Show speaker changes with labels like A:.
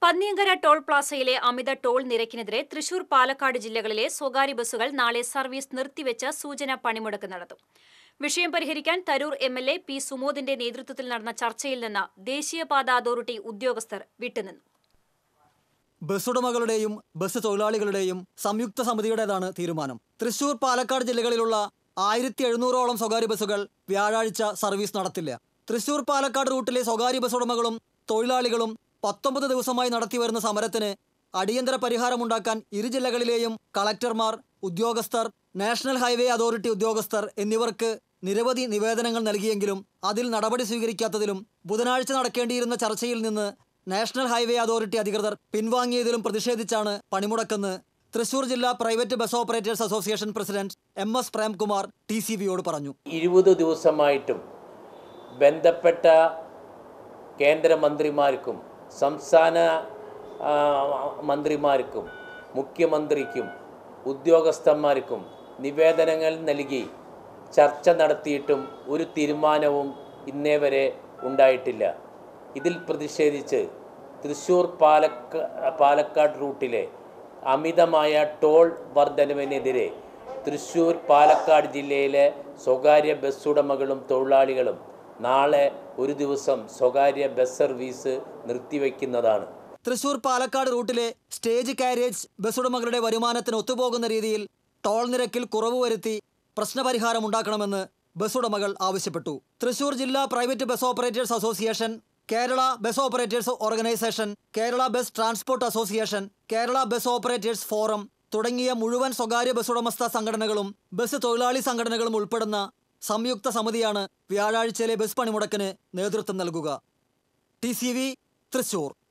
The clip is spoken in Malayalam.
A: പന്നിയങ്കര ടോൾ പ്ലാസയിലെ അമിത ടോൾ നിരക്കിനെതിരെ തൃശൂർ പാലക്കാട് ജില്ലകളിലെ സ്വകാര്യ ബസ്സുകൾ നാളെ സർവീസ് നിർത്തിവെച്ച സൂചന പണിമുടക്ക് നടത്തും വിഷയം പരിഹരിക്കാൻ Tharoor M L A P സുമോദിന്റെ നേതൃത്വത്തിൽ നടന്ന ചർച്ചയിൽ നിന്ന് ദേശീയപാത അതോറിറ്റി ഉദ്യോഗസ്ഥർ വിട്ടുനിന്നു
B: ബസ്സുടമകളുടെയും ബസ് തൊഴിലാളികളുടെയും സംയുക്ത സമിതിയുടേതാണ് തീരുമാനം തൃശൂർ പാലക്കാട് ജില്ലകളിലുള്ള ആയിരത്തി എഴുന്നൂറോളം സ്വകാര്യ ബസ്സുകൾ വ്യാഴാഴ്ച സർവീസ് നടത്തില്ല തൃശൂർ പാലക്കാട് റൂട്ടിലെ സ്വകാര്യ ബസ് ഉടമകളും തൊഴിലാളികളും പത്തൊമ്പത് ദിവസമായി നടത്തിവരുന്ന സമരത്തിന് അടിയന്തര പരിഹാരമുണ്ടാക്കാൻ ഇരു ജില്ലകളിലെയും കളക്ടർമാർ ഉദ്യോഗസ്ഥർ നാഷണൽ ഹൈവേ അതോറിറ്റി ഉദ്യോഗസ്ഥർ എന്നിവർക്ക് നിരവധി നിവേദനങ്ങൾ നൽകിയെങ്കിലും അതിൽ നടപടി സ്വീകരിക്കാത്തതിലും ബുധനാഴ്ച നടക്കേണ്ടിയിരുന്ന ചർച്ചയിൽ നിന്ന് നാഷണൽ ഹൈവേ അതോറിറ്റി അധികൃതർ പിൻവാങ്ങിയതിലും പ്രതിഷേധിച്ചാണ് പണിമുടക്കെന്ന് തൃശൂർ ജില്ലാ private bus operators association president M S Premkumar T C വിയോട് പറഞ്ഞു
C: ഇരുപത് ദിവസമായിട്ടും ബന്ധപ്പെട്ട കേന്ദ്രമന്ത്രിമാർക്കും സംസ്ഥാന ആ, മന്ത്രിമാർക്കും മുഖ്യമന്ത്രിക്കും ഉദ്യോഗസ്ഥന്മാർക്കും നിവേദനങ്ങൾ നൽകി ചർച്ച നടത്തിയിട്ടും ഒരു തീരുമാനവും ഇന്നേ വരെ ഉണ്ടായിട്ടില്ല ഇതിൽ പ്രതിഷേധിച്ച് തൃശ്ശൂർ പാലക്ക പാലക്കാട് റൂട്ടിലെ അമിതമായ ടോൾ വർധനവിനെതിരെ തൃശ്ശൂർ പാലക്കാട് ജില്ലയിലെ സ്വകാര്യ ബസ് ഉടമകളും തൊഴിലാളികളും നാളെ ഒരു ദിവസം സ്വകാര്യ ബസ് സർവീസ് നിർത്തിവെക്കുന്നതാണ്
B: തൃശൂർ പാലക്കാട് റൂട്ടിലെ സ്റ്റേജ് കാരേജ് ബസ് ഉടമകളുടെ വരുമാനത്തിന് ഒത്തുപോകുന്ന രീതിയിൽ ടോൾ നിരക്കിൽ കുറവ് വരുത്തി പ്രശ്നപരിഹാരം ഉണ്ടാക്കണമെന്ന് ബസ് ഉടമകൾ ആവശ്യപ്പെട്ടു തൃശൂർ ജില്ലാ private bus operators association Kerala bus operators organisation Kerala bus transport association Kerala bus operators forum തുടങ്ങിയ മുഴുവൻ സ്വകാര്യ ബസ് ഉടമസ്ഥ സംഘടനകളും ബസ് തൊഴിലാളി സംഘടനകളും ഉൾപ്പെടുന്ന സംയുക്ത സമിതിയാണ് വ്യാഴാഴ്ചയിലെ ബസ് പണിമുടക്കിന് നേതൃത്വം നൽകുക ടി സി വി തൃശൂർ